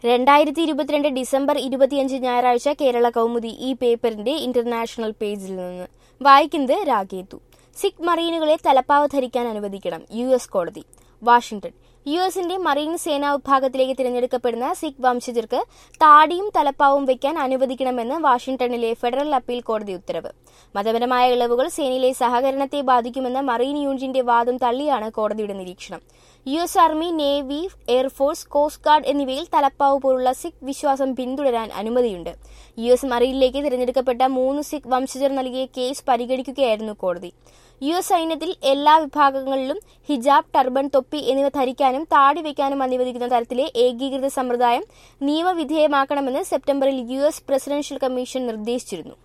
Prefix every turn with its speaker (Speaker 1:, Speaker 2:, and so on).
Speaker 1: രണ്ടായിരത്തി ഇരുപത്തിരണ്ട് ഡിസംബർ ഇരുപത്തിയഞ്ച് ഞായറാഴ്ച കേരള കൗമുദി ഈ പേപ്പറിന്റെ ഇന്റർനാഷണൽ പേജിൽ നിന്ന് വായിക്കുന്നത് രാഗേതു സിഖ് മറീനുകളെ തലപ്പാവ് ധരിക്കാൻ അനുവദിക്കണം യു എസ് കോടതി വാഷിംഗ്ടൺ യു എസിന്റെ മറീൻ സേനാ വിഭാഗത്തിലേക്ക് തിരഞ്ഞെടുക്കപ്പെടുന്ന സിഖ് വംശജർക്ക് താടിയും തലപ്പാവും വയ്ക്കാൻ അനുവദിക്കണമെന്ന് വാഷിംഗ്ടണിലെ ഫെഡറൽ അപ്പീൽ കോടതി ഉത്തരവ് മതപരമായ ഇളവുകൾ സേനയിലെ സഹകരണത്തെ ബാധിക്കുമെന്ന മറീൻ യൂണിറ്റിന്റെ വാദം തള്ളിയാണ് കോടതിയുടെ നിരീക്ഷണം U S army navy air force coast guard എന്നിവയിൽ തലപ്പാവ് പോലുള്ള സിഖ് വിശ്വാസം പിന്തുടരാൻ അനുമതിയുണ്ട് യു എസ് മറീനിലേക്ക് തിരഞ്ഞെടുക്കപ്പെട്ട മൂന്ന് സിഖ് വംശജർ നൽകിയ കേസ് പരിഗണിക്കുകയായിരുന്നു കോടതി യു എസ് സൈന്യത്തിൽ എല്ലാ വിഭാഗങ്ങളിലും ഹിജാബ് ടർബൻ തൊപ്പി എന്നിവ ധരിക്കാനും താടി വയ്ക്കാനും അനുവദിക്കുന്ന തരത്തിലെ ഏകീകൃത സമ്പ്രദായം നിയമവിധേയമാക്കണമെന്ന് സെപ്റ്റംബറിൽ യു എസ് പ്രസിഡൻഷ്യൽ കമ്മീഷൻ നിർദ്ദേശിച്ചിരുന്നു